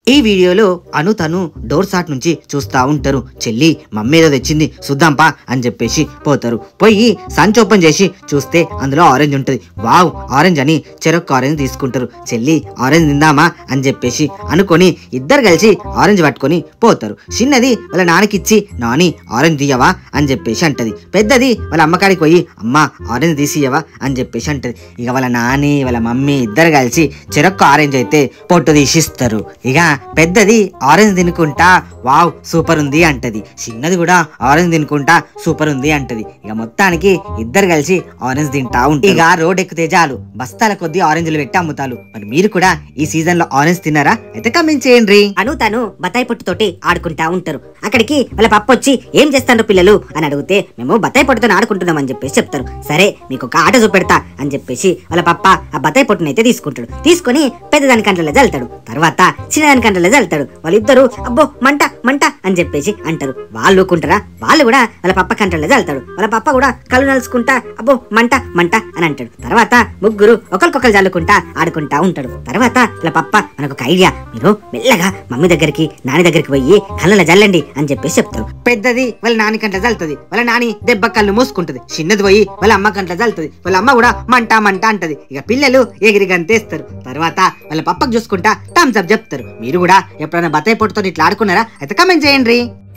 ఈ వీడియోలో అను తను డోర్ సాట్ నుంచి చూస్తా ఉంటారు చెల్లి మమ్మీ ఏదో తెచ్చింది చూద్దాంపా అని చెప్పేసి పోతారు పోయి సంచి ఓపెన్ చేసి చూస్తే అందులో ఆరెంజ్ ఉంటుంది వావ్ ఆరెంజ్ అని చెరొక్క ఆరెంజ్ తీసుకుంటారు చెల్లి ఆరెంజ్ తిందామా అని చెప్పేసి అనుకొని ఇద్దరు కలిసి ఆరెంజ్ పట్టుకొని పోతారు చిన్నది వాళ్ళ నాన్నకిచ్చి నాని ఆరెంజ్ తీయవా అని చెప్పేసి అంటది పెద్దది వాళ్ళ అమ్మకాడికి పోయి అమ్మ ఆరెంజ్ తీసియవా అని చెప్పేసి అంటది ఇక వాళ్ళ నాని వాళ్ళ మమ్మీ ఇద్దరు కలిసి చెరొక్క ఆరెంజ్ అయితే పొట్టు తీసిస్తారు ఇక పెద్దది ఆరెంజ్ తినుకుంటా వావ్ సూపర్ ఉంది అంటది చిన్నది కూడా ఆరెంజ్ తినుకుంటా సూపర్ ఉంది అంటది ఇక మొత్తానికి ఇద్దరు కలిసి ఆరెంజ్ తింటా ఉంటారు ఇక రోడ్ ఎక్కితే చాలు బస్తాల కొద్దీ ఆరెంజ్లు పెట్టి అమ్ముతారు మరి మీరు కూడా ఈ సీజన్ లో ఆరెంజ్ తిన్నారా అయితే కమెంట్ చేయండి అను తను బత్తాయి పొట్టుతోటి ఆడుకుంటా ఉంటారు అక్కడికి వాళ్ళ పప్పు వచ్చి ఏం చేస్తారు పిల్లలు అని అడిగితే మేము బత్తాయి పొట్టుతో ఆడుకుంటున్నాం అని చెప్పేసి చెప్తారు సరే మీకు ఒక ఆట చూపెడతా అని చెప్పేసి వాళ్ళ పప్ప ఆ బత్తాయి పొట్టును అయితే తీసుకుంటాడు తీసుకొని పెద్దదాని కంట్లలో జల్తాడు తర్వాత చిన్నదాని కంట్లలో జల్తాడు వాళ్ళిద్దరు అబ్బో మంట మంట అని చెప్పేసి అంటారు వాళ్ళు ఊరుకుంటారా వాళ్ళు కూడా వాళ్ళ పప్ప కంట్లలో జల్తాడు వాళ్ళ పప్ప కూడా కళ్ళు నలుచుకుంటా అబ్బో మంట మంట అని అంటాడు తర్వాత ముగ్గురు ఒకరికొకరు జల్లుకుంటా ఆడుకుంటా ఉంటాడు తర్వాత వాళ్ళ పప్ప మనకు ఒక ఐడియా మీరు మెల్లగా మమ్మీ దగ్గరికి నాని దగ్గరికి పోయి కళ్ళలో జల్లండి అని చెప్పేసి చెప్తారు పెద్దది వాళ్ళ నాని కంట జల్తది వాళ్ళ నాని దెబ్బ కళ్ళు మూసుకుంటది చిన్నది పోయి వాళ్ళ అమ్మ కంట జల్తది వాళ్ళ అమ్మ కూడా మంట మంట అంటది ఇక పిల్లలు ఎగిరి గంతేస్తారు తర్వాత వాళ్ళ పప్పకు చూసుకుంటా థమ్స్ అప్ చెప్తారు మీరు కూడా ఎప్పుడైనా బతాయి పొట్టుతో ఇట్లా ఆడుకున్నారా అయితే కమెంట్ చేయండి